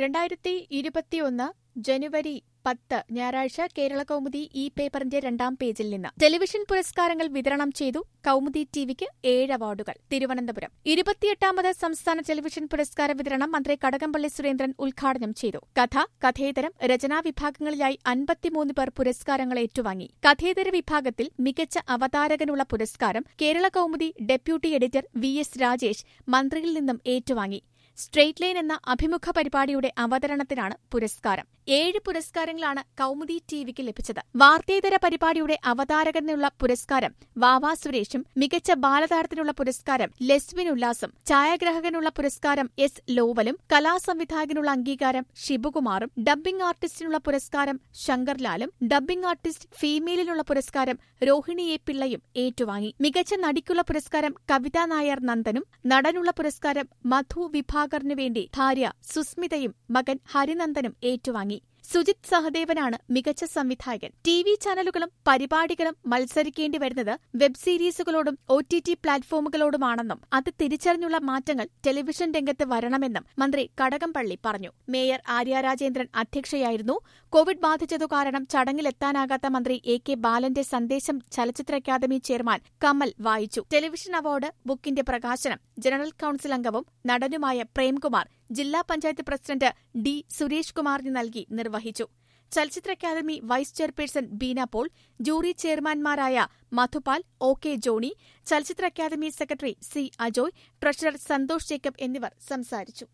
രണ്ടായിരത്തി ഇരുപത്തിയൊന്ന് ജനുവരി പത്ത് ഞായറാഴ്ച കേരള കൗമുദി ഈ പേപ്പറിന്റെ രണ്ടാം പേജിൽ നിന്ന് ടെലിവിഷൻ പുരസ്കാരങ്ങൾ വിതരണം ചെയ്തു കൗമുദി ടിവിക്ക് ഏഴ് അവാർഡുകൾ തിരുവനന്തപുരം ഇരുപത്തിയെട്ടാമത് സംസ്ഥാന ടെലിവിഷൻ പുരസ്കാര വിതരണം മന്ത്രി കടകംപള്ളി സുരേന്ദ്രൻ ഉദ്ഘാടനം ചെയ്തു കഥ കഥേതരം രചനാ വിഭാഗങ്ങളിലായി അൻപത്തിമൂന്ന് പേർ പുരസ്കാരങ്ങൾ ഏറ്റുവാങ്ങി കഥേതര വിഭാഗത്തിൽ മികച്ച അവതാരകനുള്ള പുരസ്കാരം Kerala Kaumudi deputy editor V S Rajesh മന്ത്രിയിൽ നിന്നും ഏറ്റുവാങ്ങി സ്ട്രെയിറ്റ് ലൈൻ എന്ന അഭിമുഖ പരിപാടിയുടെ അവതരണത്തിനാണ് പുരസ്കാരം ഏഴ് പുരസ്കാരങ്ങളാണ് കൗമുദി ടിവിക്ക് ലഭിച്ചത് വാർത്തേതര പരിപാടിയുടെ അവതാരകനുള്ള പുരസ്കാരം വാവാ സുരേഷും മികച്ച ബാലതാരത്തിനുള്ള പുരസ്കാരം ലെസ്വിൻ ഉല്ലാസും ഛായാഗ്രാഹകനുള്ള പുരസ്കാരം എസ് ലോവലും കലാസംവിധായകനുള്ള അംഗീകാരം ഷിബുകുമാറും ഡബ്ബിംഗ് ആർട്ടിസ്റ്റിനുള്ള പുരസ്കാരം ശങ്കർലാലും ഡബ്ബിംഗ് ആർട്ടിസ്റ്റ് ഫീമെയിലിനുള്ള പുരസ്കാരം രോഹിണി എ പിള്ളയും ഏറ്റുവാങ്ങി മികച്ച നടിക്കുള്ള പുരസ്കാരം കവിതാ നായർ നന്ദനും നടനുള്ള പുരസ്കാരം മധു വിഭാകറിനു വേണ്ടി ഭാര്യ സുസ്മിതയും മകൻ ഹരിനന്ദനും ഏറ്റുവാങ്ങി സുജിത് സഹദേവനാണ് മികച്ച സംവിധായകൻ ടി വി ചാനലുകളും പരിപാടികളും മത്സരിക്കേണ്ടി വരുന്നത് വെബ് സീരീസുകളോടും ഒ ടി ടി പ്ലാറ്റ്ഫോമുകളോടുമാണെന്നും അത് തിരിച്ചറിഞ്ഞുള്ള മാറ്റങ്ങൾ ടെലിവിഷൻ രംഗത്ത് വരണമെന്നും മന്ത്രി കടകംപള്ളി പറഞ്ഞു മേയർ ആര്യ രാജേന്ദ്രൻ അധ്യക്ഷയായിരുന്നു കോവിഡ് ബാധിച്ചതു കാരണം ചടങ്ങിലെത്താനാകാത്ത മന്ത്രി എ കെ ബാലന്റെ സന്ദേശം ചലച്ചിത്ര അക്കാദമി ചെയർമാൻ കമൽ വായിച്ചു ടെലിവിഷൻ അവാർഡ് ബുക്കിന്റെ പ്രകാശനം ജനറൽ കൌൺസിൽ അംഗവും നടനുമായ പ്രേംകുമാർ ജില്ലാ പഞ്ചായത്ത് പ്രസിഡന്റ് ഡി സുരേഷ് കുമാറിന് നൽകി നിർവഹിച്ചു ചലച്ചിത്ര academy vice chairperson Beena Paul jury ചെയർമാൻമാരായ മധുപാൽ ഒ കെ ജോണി ചലച്ചിത്ര academy secretary C Ajoy treasurer Santhosh Jacob എന്നിവർ സംസാരിച്ചു